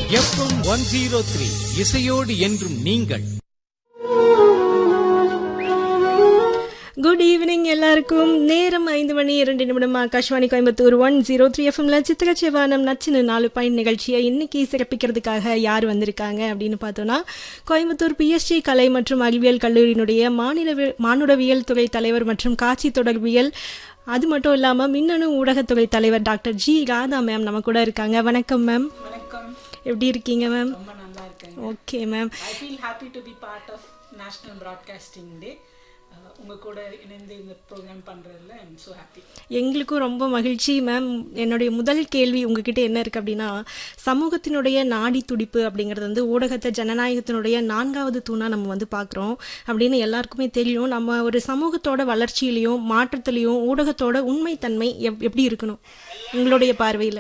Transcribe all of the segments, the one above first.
FM one zero three இசையோடு என்றும் நீங்கள் குட் ஈவினிங் எல்லாருக்கும் நேரம் ஐந்து மணி இரண்டு நிமிடம் Akashvani Coimbatore one zero three எஃப்எம்ல சித்திரச்சேவானம் நச்சினு நாலு பாயிண்ட் நிகழ்ச்சியை இன்னைக்கு சிறப்பிக்கிறதுக்காக யார் வந்திருக்காங்க அப்படின்னு பார்த்தோன்னா கோயம்புத்தூர் பிஎஸ்டி கலை மற்றும் அறிவியல் கல்லூரியினுடைய மாநில மானுடவியல் துறை தலைவர் மற்றும் காட்சி தொடர்பியல் அது மட்டும் இல்லாமல் மின்னணு ஊடகத்துறை தலைவர் டாக்டர் ஜி ராதா மேம் நம்ம கூட இருக்காங்க வணக்கம் மேம் வணக்கம் எப்படி இருக்கீங்க மேம் ரொம்ப நல்லா இருக்கேன் okay ma'am I feel happy to be part of national broadcasting day உங்க கூட இணைந்து இந்த ப்ரோக்ராம் பண்றதுல ஐ எம் ஸோ ஹாப்பி எங்களுக்கும் ரொம்ப மகிழ்ச்சி மேம் என்னுடைய முதல் கேள்வி உங்ககிட்ட என்ன இருக்கு அப்படின்னா சமூகத்தினுடைய நாடி துடிப்பு அப்படிங்கிறது வந்து ஊடகத்தை ஜனநாயகத்தினுடைய நான்காவது தூணா நம்ம வந்து பார்க்குறோம் அப்படின்னு எல்லாருக்குமே தெரியும் நம்ம ஒரு சமூகத்தோட வளர்ச்சியிலையும் மாற்றத்திலையும் ஊடகத்தோட உண்மைத்தன்மை எப் எப்படி இருக்கணும் உங்களுடைய பார்வையில்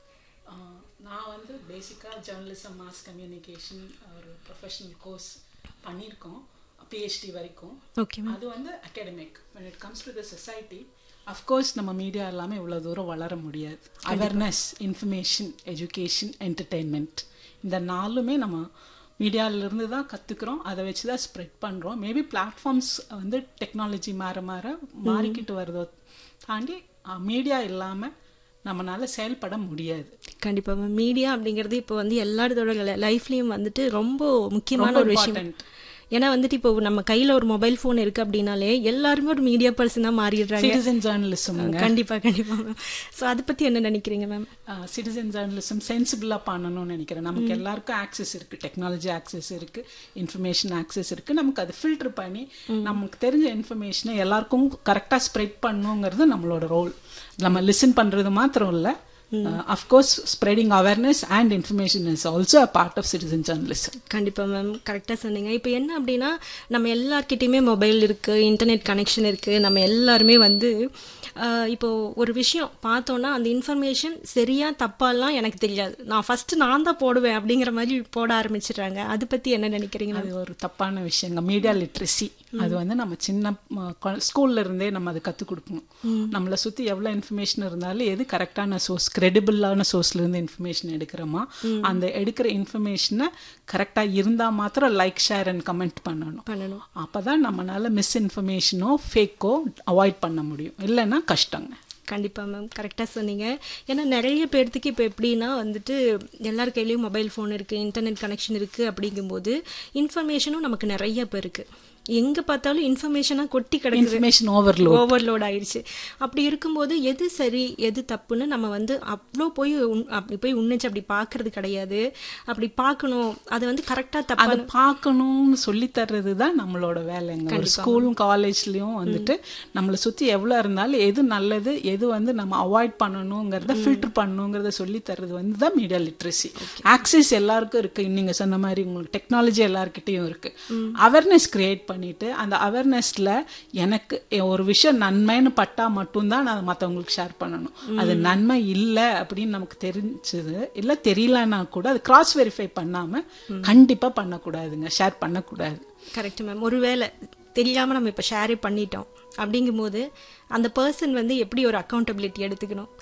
நான் வந்து பேசிக்காக ஜேர்னலிசம் மாஸ் கம்யூனிகேஷன் ஒரு ப்ரொஃபஷனல் கோர்ஸ் பண்ணியிருக்கோம் பிஹெச்டி வரைக்கும் ஓகே அது வந்து academic when it comes to the society of course நம்ம மீடியா எல்லாமே இவ்வளோ தூரம் வளர முடியாது அவேர்னஸ் இன்ஃபர்மேஷன் எஜுகேஷன் என்டர்டெயின்மெண்ட் இந்த நாலுமே நம்ம மீடியாவிலேருந்து தான் கற்றுக்குறோம் அதை வச்சு தான் ஸ்ப்ரெட் பண்ணுறோம் மேபி பிளாட்ஃபார்ம்ஸ் வந்து டெக்னாலஜி மாற மாற மாறிக்கிட்டு வருதோ தாண்டி மீடியா இல்லாமல் நம்மளால செயல்பட முடியாது கண்டிப்பா மேம் மீடியா அப்படிங்கிறது இப்போ வந்து எல்லாரோட லைஃப்லயும் வந்துட்டு ரொம்ப முக்கியமான ரொம்ப ஒரு விஷயம் important. ஏன்னா வந்துட்டு இப்போ நம்ம கையில ஒரு மொபைல் ஃபோன் இருக்கு அப்படின்னாலே எல்லாருமே ஒரு மீடியா பர்சனாக மாறிடுறாங்க சிட்டிசன் ஜேர்னலிசம் கண்டிப்பா கண்டிப்பா மேம் ஸோ அதை பத்தி என்ன நினைக்கிறீங்க மேம் சிட்டிசன் ஜேர்னலிசம் சென்சிபிளாக பண்ணணும்னு நினைக்கிறேன் நமக்கு எல்லாருக்கும் ஆக்சஸ் இருக்கு டெக்னாலஜி ஆக்சஸ் இருக்கு இன்ஃபர்மேஷன் ஆக்சஸ் இருக்கு நமக்கு அதை ஃபில்டர் பண்ணி நமக்கு தெரிஞ்ச இன்ஃபர்மேஷனை எல்லாருக்கும் கரெக்டாக ஸ்ப்ரெட் பண்ணுங்கிறது நம்மளோட ரோல் நம்ம லிசன் பண்றது மாத்திரம் இல்லை of course spreading awareness and information is also a part of citizen journalism கண்டிப்பா மேம் கரெக்டாக சொன்னீங்க இப்போ என்ன அப்படின்னா நம்ம எல்லார்கிட்டயுமே மொபைல் இருக்கு இன்டர்நெட் கனெக்ஷன் இருக்கு நம்ம எல்லாருமே வந்து ஆஹ், இப்போ ஒரு விஷயம் பார்த்தோன்னா அந்த இன்ஃபர்மேஷன் சரியா தப்பாலாம் எனக்கு தெரியாது நான் ஃபர்ஸ்ட் நான் தான் போடுவேன் அப்படிங்கிற மாதிரி போட ஆரம்பிச்சிடுறாங்க அதை பத்தி என்ன நினைக்கிறீங்க அது ஒரு தப்பான விஷயங்க மீடியா லிட்ரஸி அது வந்து நம்ம சின்ன ம, கொ- ஸ்கூல்ல இருந்தே நம்ம அதை கற்றுக் கொடுக்கணும் நம்மளை சுற்றி எவ்வளோ இன்ஃபர்மேஷன் இருந்தாலும் எது கரெக்டான சோர்ஸ் கிரெடிபிளான சோர்ஸ்ல இருந்து இன்ஃபர்மேஷன் எடுக்கிறோமா அந்த எடுக்கிற இன்ஃபர்மேஷனை கரெக்டாக இருந்தால் மாத்திரம் லைக் ஷேர் அண்ட் கமெண்ட் பண்ணணும் பண்ணணும் அப்போ தான் நம்மளால மிஸ்இன்ஃபர்மேஷனோ ஃபேக்கோ அவாய்ட் பண்ண முடியும் இல்லைன்னா கஷ்டங்க கண்டிப்பா மேம் கரெக்டாக சொன்னீங்க ஏன்னா நிறைய பேர்த்துக்கு இப்போ எப்படின்னா வந்துட்டு எல்லார் கையிலயும் மொபைல் ஃபோன் இருக்கு இன்டர்நெட் கனெக்ஷன் இருக்கு அப்படிங்கும்போது இன்ஃபர்மேஷனும் நமக்கு நிறைய இப்போ இருக்கு எங்க பார்த்தாலும் இன்ஃபர்மேஷனாக கொட்டி கிடக்குது இன்ஃபர்மேஷன் ஓவர்லோட் ஓவர்லோட் ஆயிடுச்சு அப்படி இருக்கும்போது எது சரி எது தப்புன்னு நம்ம வந்து அவ்வளோ போய் உண்- அப்படி போய் உன்னிச்சு அப்படி பார்க்கறது கிடையாது அப்படி பார்க்கணும் அது வந்து கரெக்டாக அதை தப்பான பார்க்கணும்னு சொல்லி தர்றது தான் நம்மளோட வேலைங்க ஒரு ஸ்கூலும் காலேஜ்லயும் வந்துட்டு நம்மளை சுத்தி எவ்வளவு இருந்தாலும் எது நல்லது எது வந்து நம்ம அவாய்ட் பண்ணணுங்கிறத ஃபில்டர் பண்ணணுங்கிறத சொல்லி தர்றது வந்து தான் மீடியா லிட்ரஸி ஆக்சஸ் எல்லாருக்கும் இருக்கு நீங்க சொன்ன மாதிரி உங்களுக்கு டெக்னாலஜி எல்லாருக்கிட்டையும் இருக்கு அவேர்னஸ் கிரியேட் பண்ணிட்டு அந்த அவேர்னஸ்ல எனக்கு ஒரு விஷயம் நன்மைன்னு பட்டா மட்டும்தான் நான் மற்றவங்களுக்கு ஷேர் பண்ணணும் அது நன்மை இல்லை அப்படின்னு நமக்கு தெரிஞ்சது இல்லை தெரியலன்னா கூட அது கிராஸ் வெரிஃபை பண்ணாம கண்டிப்பா பண்ணக்கூடாதுங்க ஷேர் பண்ணக்கூடாது கரெக்ட் மேம் ஒருவேளை தெரியாம நம்ம இப்போ ஷேரே பண்ணிட்டோம் அப்படிங்கும்போது அந்த பர்சன் வந்து எப்படி ஒரு அக்கௌண்டபிலிட்டி எடுத்துக்கணும்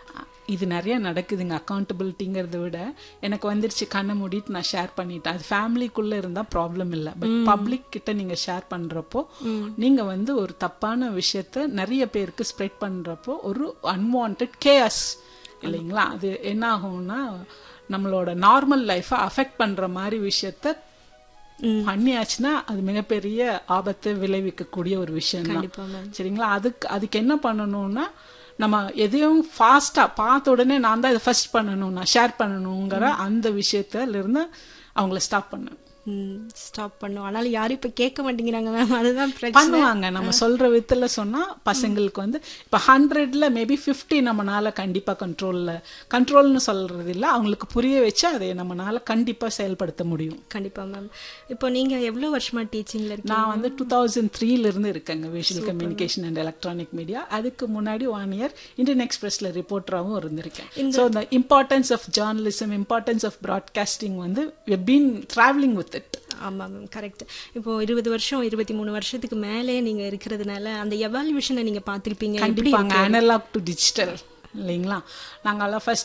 இது நிறைய நடக்குதுங்க அக்கௌண்டபிலிட்டிங்கிறத விட எனக்கு வந்துருச்சு கண்ணை மூடிட்டு நான் ஷேர் பண்ணிட்டேன் அது ஃபேமிலிக்குள்ள இருந்தா ப்ராப்ளம் இல்லை பட் பப்ளிக் கிட்ட நீங்க ஷேர் பண்றப்போ நீங்க வந்து ஒரு தப்பான விஷயத்த நிறைய பேருக்கு ஸ்ப்ரெட் பண்றப்போ ஒரு அன்வான்ட் கேஸ் இல்லைங்களா அது என்ன ஆகும்னா நம்மளோட நார்மல் லைஃபை அஃபெக்ட் பண்ற மாதிரி விஷயத்த பண்ணியாச்சுன்னா அது மிகப்பெரிய ஆபத்தை விளைவிக்கக்கூடிய ஒரு விஷயம் கண்டிப்பா தான் சரிங்களா அதுக்கு அதுக்கு என்ன பண்ணணும்னா நம்ம எதையும் ஃபாஸ்டா பார்த்த உடனே நான் தான் இதை ஃபர்ஸ்ட் பண்ணணும் நான் ஷேர் பண்ணணுங்கிற அந்த விஷயத்துல இருந்து அவங்கள ஸ்டாப் பண்ணணும் ஸ்டாப் பண்ணும் ஆனாலும் யாரும் இப்போ கேட்க மாட்டேங்கிறாங்க மேம் அதுதான் பிரச்சனை பண்ணுவாங்க நம்ம சொல்ற விதத்துல சொன்னா பசங்களுக்கு வந்து இப்ப ஹண்ட்ரட்ல மேபி 50 நம்மனால கண்டிப்பா கண்ட்ரோல்ல கண்ட்ரோல்னு சொல்றது இல்ல அவங்களுக்கு புரிய வச்சு அதை நம்மனால கண்டிப்பா செயல்படுத்த முடியும் கண்டிப்பா மேம் இப்போ நீங்க எவ்வளவு வருஷமா டீச்சிங்ல இருக்கீங்க நான் வந்து டூ தௌசண்ட் த்ரீல இருந்து இருக்கேங்க visual communication and electronic media அதுக்கு முன்னாடி ஒன் இயர் இந்தியன் எக்ஸ்பிரஸ்ல ரிப்போர்ட்டராகவும் இருந்திருக்கேன் so the importance of journalism importance of broadcasting வந்து பீன் டிராவலிங் வித் இட் ஆமா மேம் கரெக்ட் இப்போ இருபது வருஷம் இருபத்தி மூணு வருஷத்துக்கு மேலே நீங்க இருக்கிறதுனால அந்த எவால்யூஷனை நீங்க பார்த்திருப்பீங்க எப்படி கண்டிப்பாங்க அனலாக் டு டிஜிட்டல் இல்லைங்களா நாங்கெல்லாம் ஃபர்ஸ்ட்